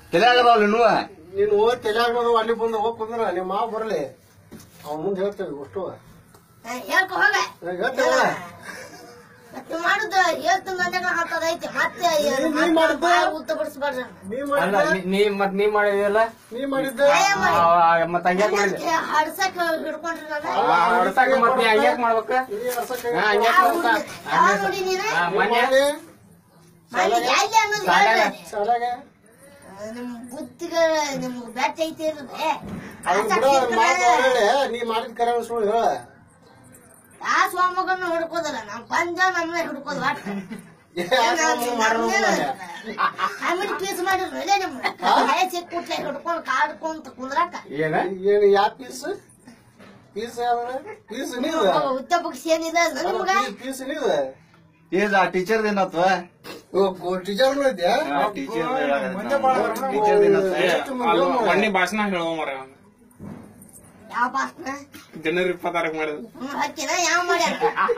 ತಲೆ ಆಗದವಲ್ಲ ಇನ್ನೂ ನೀನು ಹೋಗಿ ತಲೆಯಾಗೋದು ಅಲ್ಲಿ ಬಂದು ಹೋಗಿ ಕುಂದ್ರ ನಿಮ್ಮ ಮಾವ ಬರಲಿ ಅವ್ನ ಮುಂದೆ ಹೇಳ್ತೇವೆ ಅಷ್ಟು ಹೇಳ್ಕೊ ಹೋಗ ಹೇಳ್ತೇವೆ ಮತ್ತೆ ಮಾಡುದು ಹೇಳ್ತು ಮಂದಾಗ ಹಾಕೋದೈತೆ ಮತ್ತೆ ನೀ- ನೀ ಮಾಡಿದ್ದು? ಉತ್ತ ಬಿಡಿಸ್ಬಾರ್ದು ನೀ ಅಲ್ಲ ಮಾಡಿದ್ದ ನೀ- ನೀ ಮತ್ ನೀ ಮಾಡಿದಿಲ್ಲ ನೀ ಮಾಡಿದ್ದ ಮತ್ ಹಂಗ್ಯಾಕ್ ಮಾಡಿದೆ ಹಡ್ಸಕ್ ಹಿಡ್ಕೊಂಡ್ರಿ ನಾನು ಹೊಡ್ಸಾಕ ಮತ್ ನೀ ಹಂಗ್ಯಾಕ್ ಮಾಡ್ಬೇಕ ನೀ ಅರ್ಸಕ್ಕೆ ಹಾ, ಹಂಗ್ಯಾಕ್ ಯಾವ ಮಾಡ್ಬೇಕ ಹುಡ್ಗಿ- ಯಾವ ನೋಡಿ ನೀನು ಹಾ, ನೀ ಮೊನ್ನೆ ಮಾಡಿ ಮನೆ ಎಲ್ಲಿ ಅನ್ನೋದು ಶಾಲ್ಯಾಗ. ಹೇಳ್ಬೇಡಿ. ಶಾಲೆಗೆ ನಿಮ್ ಬುದ್ಧಿಗ ನಿಮ್ಗ್ ಬ್ಯಾಟ್ ಐತಿ ಇರೋದೆ ಅವ್ನು ಬಿಡ ಮಾತು ಹೇಳಿ ನೀ ಮಾಡಿದ ಕರೆ ಸುಳ್ಳು ಹೇಳ ಆ ಸ್ವಾಮಗನ್ನ ಹಿಡ್ಕೋದಲ್ಲ ನಾವ್ ಪಂಜ ನಮ್ಮನೆ ಹಿಡ್ಕೋದ್ ಒಟ್ಟ ಮಾಡ್ರ ಆಮೇಲೆ ಪೀಸ್ ಮಾಡಿದ್ರು ಇಲ್ಲೇ ನಿಮ್ ಹಳೆ ಸಿಕ್ ಕುಟ್ಲೆ ಹಿಡ್ಕೊಂಡ್ ಕಾಡ್ಕೊಂತ ಕುಂದ್ರಾಕ ಏನ ಏನು ಯಾ ಪೀಸ್ ಪೀಸ್ ಯಾವ್ದು ಪೀಸ್ ನೀವು ಉದ್ದ ಬಗ್ಸಿ ಏನಿಲ್ಲ ನಿಮ್ಗ ಪೀಸ್ ನೀವು ಏಜ್ ಆ ಟೀಚರ್ ಏನತ್ವ ಟೀಚರ್ ಐತೆ ಟೀಚರ್ ಟೀಚರ್ ಮೊನ್ನೆ ಭಾಷಣ ಹೇಳುವ ಮರ ಯಾವ ಭಾಷಣ ಜನವರಿ ಇಪ್ಪತ್ತಾರಕ್ಕೆ ಮಾಡಿದ್ರು ಹ್ಮ್ ಹತ್ತಿನ ಯಾವ ಮಾಡ್ಯಾರ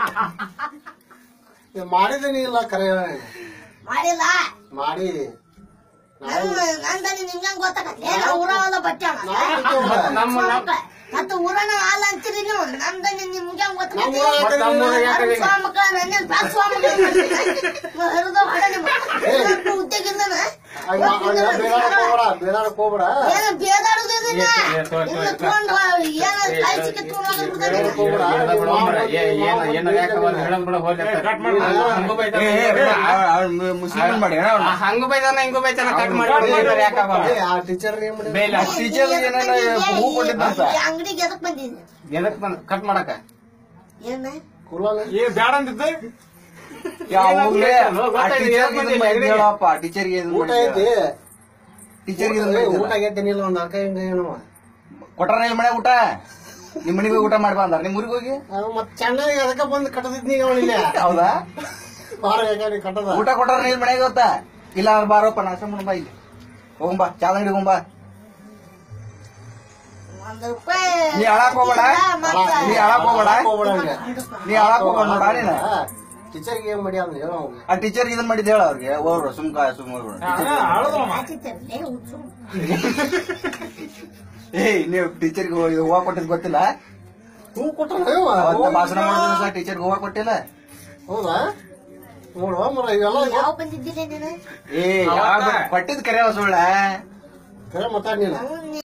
ಮಾಡಿದ್ದೀನಿ ಇಲ್ಲ ಕರೆ ಮಾಡಿಲ್ಲ ಮಾಡಿ ನನ್ ನಂದಲ್ಲಿ ನಿಮ್ಗೆ ಗೊತ್ತಾಗತ್ತೆ ಏನೋ ಊರವಲ್ಲ ಬಟ್ಟೆ ನಮ್ಮ ಮತ್ತೆ ಊರನ ಹಾಲ್ ಅಂತೀರಿ ನೀವು ನಮ್ದಲ್ಲಿ ನಿಮ್ಗೆ ನಮ್ಮ ಊರಾಗ ಗೊತ್ತಾಗತ್ತೆ ನಮ್ಮ ಊರಾಗ ಯಾಕೆ ಸ್ವಾಮಕ ನನ್ನ ಬ್ಯಾಕ್ ಸ್ವಾಮಕ ಹರಿದ ಹೊಡ ನಿಮ್ಮ ಉದ್ಯೋಗ ಇಲ್ಲನ ಬೇಡಾಡಕ್ ಹೋಗ್ಬೇಡ ಬೇಡಾಡಕ್ ಹೋಗ್ಬೇಡ ಏನ ಬೇದಾಡುದು ಇದನ್ನ ಏ, ಏ, ತೋ, ತೋ, ಇನ್ನು ತೋ. ತಗೊಂಡು ಏನ ಕೈ ಸಿಕ್ಕಿ ಮುಸ್ಲಿಂ ಮಾಡಿ ಹಂಗ ಬೈದಾನ ಹಿಂಗ ಬೈತಾನ ಕಟ್ ಮಾಡಿ ಯಾಕಾಗಲ್ಲ ಏ, ಆ ಟೀಚರ್ ಏನ್ ಮಾಡಿ ಬೇಲ ಟೀಚರ್ ಏನೇನ ಹೂ ಕೊಟ್ಟಿದ್ದಂತ ಅಂಗಡಿಗೆ ಎದಕ್ ಬಂದಿದ್ದೀನಿ ಎದಕ್ ಬಂದ್ ಕಟ್ ಮಾಡಕ ಏನ ಕುಲಾಲ ಏ ಬ್ಯಾಡ ಅಂದಿದ್ದೆ ಯಾವಾಗ್ಲೇ ಆ ಗೊತ್ತಾಯ್ತು, ಟೀಚರ್ ಏನ್ ಬಂದಿಲ್ಲ, ಇದನ್ನ ಹೇಳಪ್ಪ ಟೀಚರ್ಗೆ ಊಟ ಐತಿ ಟೀಚರ್ಗೆ ಏ, ಊಟ ಆಗೈತೇನಿಲ್ಲ ಒಂದ್ ನಾಲ್ಕೈ ಹಿಂಗ ಏನವ ಕೊಟ್ಟಾರ ನಿಮ್ ಮನೆ ಊಟ ನಿಮ್ ಮನೆಗೆ ಹೋಗಿ ಊಟ ಮಾಡಿ ಬಾ ಅಂದಾರ ನಿಮ್ ಊರಿಗೆ ಹೋಗಿ ಅದು ಮತ್ ಚೆನ್ನಾಗಿ ಅದಕ್ಕ ಬಂದು ಕಟ್ಟದಿದ್ನಿ ಅವನಿಲ್ಲ ಹೌದಾ ಬಾರ ಯಾಕಂದ್ರೆ ಕಟ್ಟದ ಊಟ ಕೊಟ್ಟಾರ ನಿಮ್ ಮನೆಗೆ ಗೊತ್ತಾ ಇಲ್ಲ ಅಂದ್ರೆ ಬಾರಪ್ಪ ನಾಶ ಬಾ ಇಲ್ಲಿ ಹೋಗಂಬಾ ಚಾದ ಅಂಗಡಿ ಹೋಗಂಬಾ ಒಂದ್ ರೂಪಾಯಿ ನೀ ಅಳಾಕ್ ಹೋಗ್ಬೇಡ. ಮತ್ತೆ ನೀ ಅಳಾಕ್ ಹೋಗ್ಬೇಡ ಹೋಗ್ಬೇಡ ಹಂಗೆ. ನೀ ಅಳಾಕ್ ಹೋಗ್ಬೇಡ ನೋಡ ನೀನು ಟೀಚರ್ಗೆ ಏನ್ ಮಾಡಿ ಅಂದ್ರೆ ಹೇಳ ಅವ್ನಿಗೆ ಆ ಟೀಚರ್ ಇದನ್ ಮಾಡಿದ್ ಹೇಳ ಅವ್ರಿಗೆ ಹೋಗ್ರು ಸುಮ್ಕ ಸುಮ್ ಹೋಗ್ರು ಹಾಕಿತ್ತೇನೆ, ಹುಚ್ಚು. ಏಯ್ ನೀವು ಟೀಚರ್ಗೆ ಹೂವ ಕೊಟ್ಟಿದ್ ಗೊತ್ತಿಲ್ಲ ಹೂ ಕೊಟ್ಟ ಅವತ್ತ ಭಾಷಣ ಮಾಡಿದ್ರೆ ಟೀಚರ್ಗೆ ಹೂವ ಕೊಟ್ಟಿಲ್ಲ ಹೌದಾ ನೋಡುವ ಮರ ಇವೆಲ್ಲ ಯಾವ ಬಂದಿದ್ದಿಲ್ಲ ನೀನು ಏ ಕೊಟ್ಟಿದ್ ಕರೆ ಸುಳ್ಳ ಕರೆ ಮಾತಾಡ್ ನೀನು ಅವ್ನು